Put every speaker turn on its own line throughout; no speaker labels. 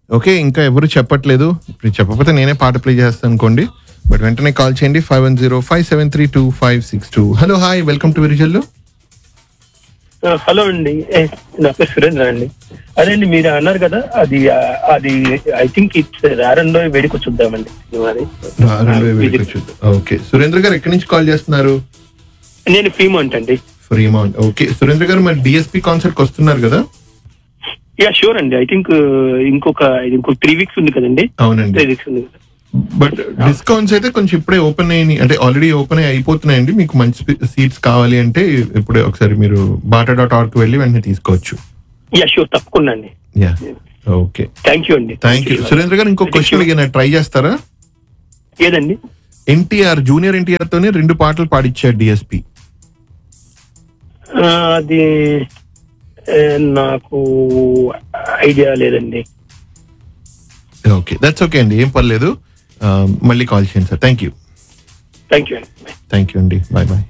Okay ఇంకా ఎవరు చెప్పట్లేదు ఇప్పుడు చెప్పకపోతే నేనే పాట ప్లే చేస్తాను అనుకోండి బట్ వెంటనే కాల్ చేయండి five one zero five seven three two five six two hello hi welcome to Virijallu
ఆ, హలో అండి ఏ, నా పేరు సురేంద్ర అండి అదే అండి మీరు అన్నారు కదా అది ఆ, అది ఐ థింక్ ఇట్స్ రారంలో వేడికి చూద్దామండి సినిమాది.
ఓకే సురేంద్ర గారు ఎక్కడి నుంచి కాల్ చేస్తున్నారు
నేను ఫీమౌంట్ అండి
ఫ్రీమౌంట్ ఓకే సురేంద్ర గారు మరి డిఎస్పి కాన్సర్ట్ వస్తున్నారు కదా
యా షూర్ అండి ఐ థింక్ ఇంకొక ఇంకొక త్రీ వీక్స్ ఉంది కదండి
అవునండి
త్రీ వీక్స్ ఉంది కదా
బట్ డిస్కౌంట్స్ అయితే కొంచెం ఇప్పుడే ఓపెన్ అయ్యి అంటే ఆల్రెడీ ఓపెన్ అయ్యి అయిపోతున్నాయండి మీకు మంచి సీట్స్ కావాలి అంటే ఇప్పుడే ఒకసారి మీరు బాటా డాట్ ఆర్క్ వెళ్ళి వెంటనే తీసుకోవచ్చు
యా షూర్ తప్పకుండా అండి
యా ఓకే
థ్యాంక్ యూ అండి
థ్యాంక్ యూ సురేంద్ర గారు ఇంకో క్వశ్చన్ అడిగిన ట్రై చేస్తారా
ఏదండి
ఎన్టీఆర్ జూనియర్ ఎన్టీఆర్ తోనే రెండు పాటలు పాడిచ్చాడు డిఎస్పి
ఆ, అది ఏ, నాకు ఐడియా లేదండి
ఓకే దట్స్ ఓకే అండి ఏం పర్లేదు ఆ, మళ్ళీ కాల్ చేయండి sir thank you
thank you అండి
థ్యాంక్ యూ అండి bye bye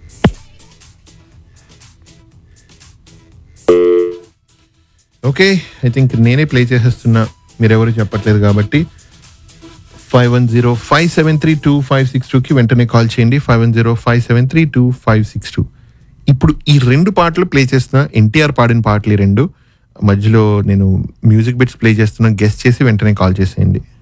okay I think నేనే ప్లే చేసేస్తున్నా మీరెవరు చెప్పట్లేదు కాబట్టి five one zero five seven three two five six టూకి వెంటనే కాల్ చేయండి five one zero five seven three two five six two ఇప్పుడు ఈ రెండు పాటలు ప్లే చేస్తున్నా ఎన్టీఆర్ పాడిన పాటలు ఈ రెండు మధ్యలో నేను మ్యూజిక్ బిట్స్ ప్లే చేస్తున్నా గెస్ట్ చేసి వెంటనే కాల్ చేసేయండి